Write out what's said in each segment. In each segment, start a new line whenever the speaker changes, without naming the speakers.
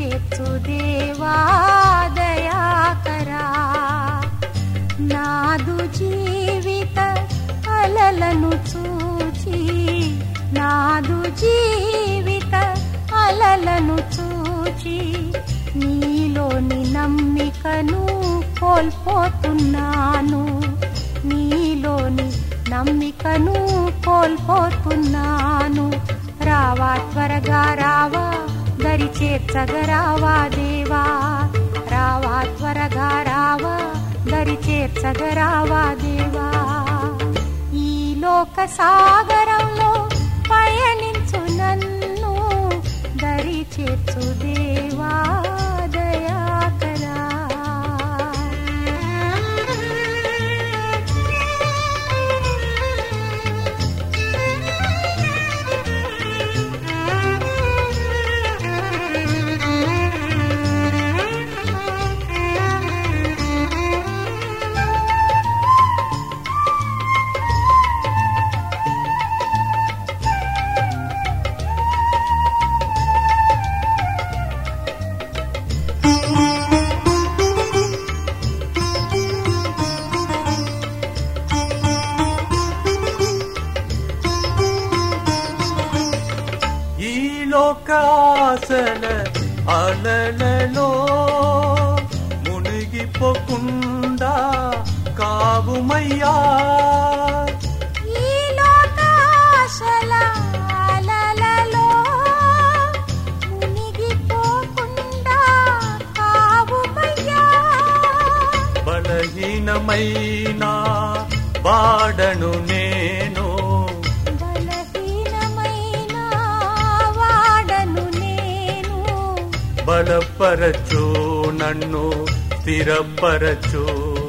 చేర్చు దేవా దయాకరా నాదు జీవిత అలలను చూచి నాదు జీవిత అలలను చూచి నీలోని నమ్మికను కోల్పోతున్నాను నీలోని నమ్మికను కోల్పోతున్నాను రావా త్వరగా రావా దరి చేర్చగరావా దేవా రావా త్వరగా రావా దరి చేర్చగరావా దేవా ఈ లోక సాగరంలో పయనించు నన్ను దరి చేర్చు దేవా దయాకరా
ఈ లోకాసల అలలలో మునిగిపోకుండా కావుమయ్యా
ఈ లోకాశల అలలలో మునిగిపోకుండా కావుమయ్యా.
బలహీనమైన వాడను నేను
బలహీనమైన వాడను నేను
బలపరచు నన్ను స్థిరపరచు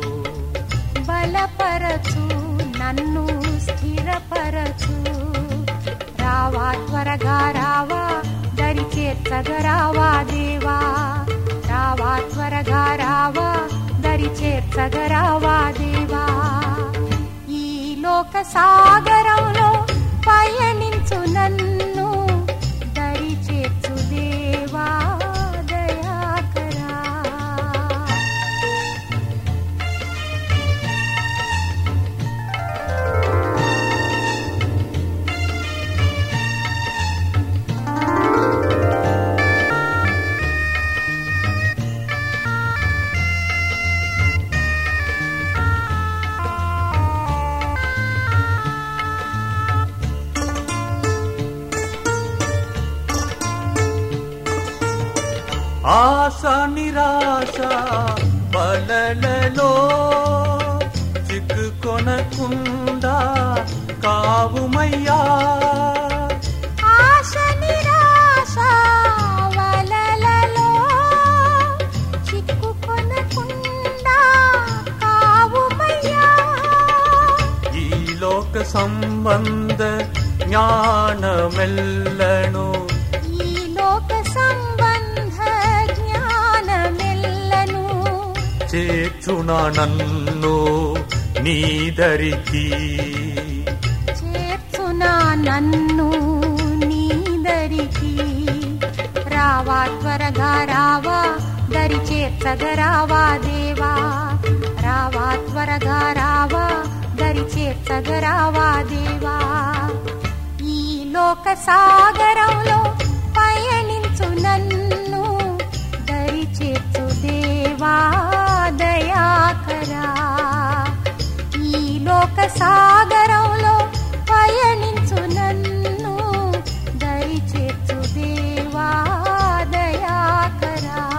బలపరచు నన్ను స్థిరపరచు రావా త్వరగా రావా దరి చేర్చగరావా దేవా రావా త్వరగా రావా దరి చేర్చగరావా దేవా ఈ లోక సాగరంలో పయనించు నన్ను దరి చేర్చు దేవా దయాకరా
ఆశ నిరాశ బలలో చిక్కుకొనకుండా కావుమయ్యా
ఆశ నిరాశ వలలలో చిక్కుకొనకుండా కావుమయ్యా.
ఈ లోక సంబంధ జ్ఞానమెల్లను
ఈ లోక సంబంధ జ్ఞానమెల్లను
చేర్చునా నన్ను నీదరికి
చేర్చునా నన్ను నీదరికి రావా త్వరగా రావా దరి చేర్చగరావా దేవా రావా త్వరగా రావా దరి చేర్చగరావా దేవా ఈ లోక సాగరంలో పయనించు నన్ను దరి చేర్చు దేవా దయాకరా ఈ లోక సాగరంలో పయనించు నన్ను దరి చేర్చు దేవా దయాకరా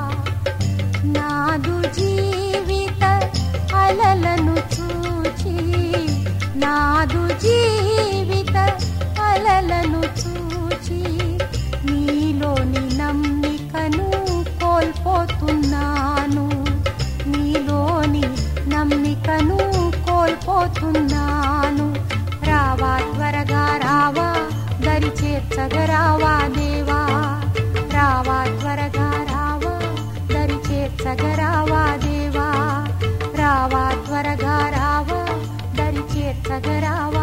నాదు జీవిత అలలను చూచి నాదు జీవిత అలలను చూచి నీలోని నమ్మికను కోల్పోతున్నాను నీలోని నమ్మికను కోల్పోతున్నాను రావా త్వరగా రావా దరి చేర్చగరావా దేవా రావా త్వరగా రావా దరి చేర్చగరావా దేవా రావా త్వరగా రావా దరి చేర్చగరావా